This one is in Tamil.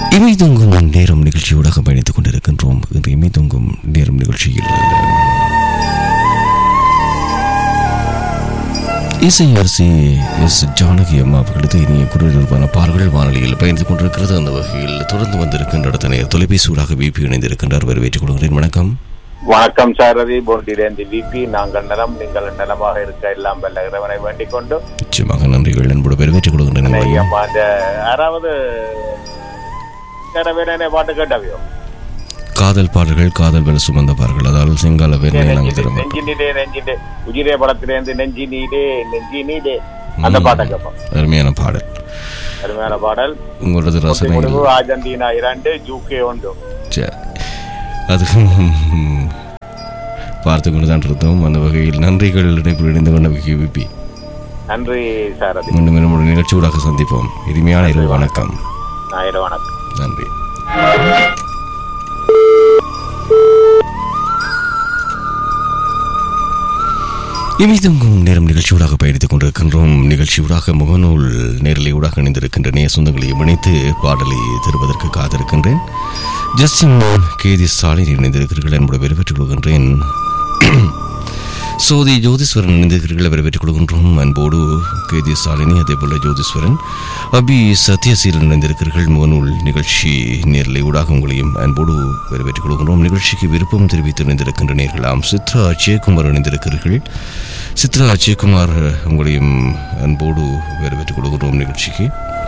இமை தூங்கும் நேரம் நிகழ்ச்சியோடாக பயணித்துக் கொண்டிருக்கின்றோம் இன்று இமை தூங்கும் நேரம் நிகழ்ச்சியில் இசை அரசி எஸ் ஜானகி அம்மா அவர்களது இனிய குரலிற்கான பாடல்கள் வானொலியில் பயணித்துக் கொண்டிருக்கிறது அந்த வகையில் தொடர்ந்து வந்திருக்கின்ற அடுத்த நேரம் தொலைபேசி ஊடாக பிபி இணைந்திருக்கின்றார் வரவேற்றுக் கொள்கிறேன் வணக்கம் வணக்கம் சாரதி போட்டியிலேந்து விபி நாங்கள் நலம் நீங்கள் நலமாக இருக்க எல்லாம் வல்ல இறைவனை வேண்டிக் கொண்டு நிச்சயமாக நன்றிகள் என்பது வரவேற்றுக் கொள்கின்றேன் உங்களை. அம்மா அந்த யாராவது வேணே பாட்டு கேட்டவையோ காதல் பாடல்கள் காதல் வேலை சுமந்த பாடல்கள் அதாவது சிங்கால வேலை நாங்கள் திரும்ப நெஞ்சினிலே நெஞ்சினே உஜிரே படத்திலேருந்து நெஞ்சி நீடே நெஞ்சி நீடே அந்த பாட்டை கேட்போம் அருமையான பாடல் அருமையான பாடல் உங்களது ரசனையில் முடிவு அர்ஜென்டினா இரண்டு ஜூகே ஒன்று சரி. அது பார்த்து கொண்டு தான் இருந்தோம் அந்த வகையில் நன்றிகள் இணைப்பில் இணைந்து கொண்ட விபி நன்றி சாரதி மீண்டும் மீண்டும் நிகழ்ச்சியூடாக சந்திப்போம் இனிமையான இரவு வணக்கம் ஞாயிறு வணக்கம் நன்றி இமைதங்கும் நேரம் நிகழ்ச்சியூடாக பயணித்துக் கொண்டிருக்கின்றோம் நிகழ்ச்சியூடாக முகநூல் நேரலை ஊடாக இணைந்திருக்கின்ற நேய சொந்தங்களையும் இணைத்து பாடலை தருவதற்கு காத்திருக்கின்றேன் ஜஸ்டின் கேதி ஸ்டாலின் இணைந்திருக்கிறீர்கள் என்பதை வரவேற்றுக் கொள்கின்றேன் சோதி ஜோதீஸ்வரன் இணைந்திருக்கிறீர்கள் வரவேற்றுக் கொள்கின்றோம் அன்போடு கேதி ஸ்டாலினி அதே போல ஜோதீஸ்வரன் அபி சத்யசீலன் இணைந்திருக்கிறீர்கள் முகநூல் நிகழ்ச்சி நேரலை ஊடாக உங்களையும் அன்போடு வரவேற்றுக் கொள்கின்றோம் நிகழ்ச்சிக்கு விருப்பம் தெரிவித்து இணைந்திருக்கின்ற நேர்களாம் சித்ரா அஜயகுமார் இணைந்திருக்கிறீர்கள் சித்ரா அஜயகுமார் உங்களையும் அன்போடு வரவேற்றுக் கொள்கின்றோம் நிகழ்ச்சிக்கு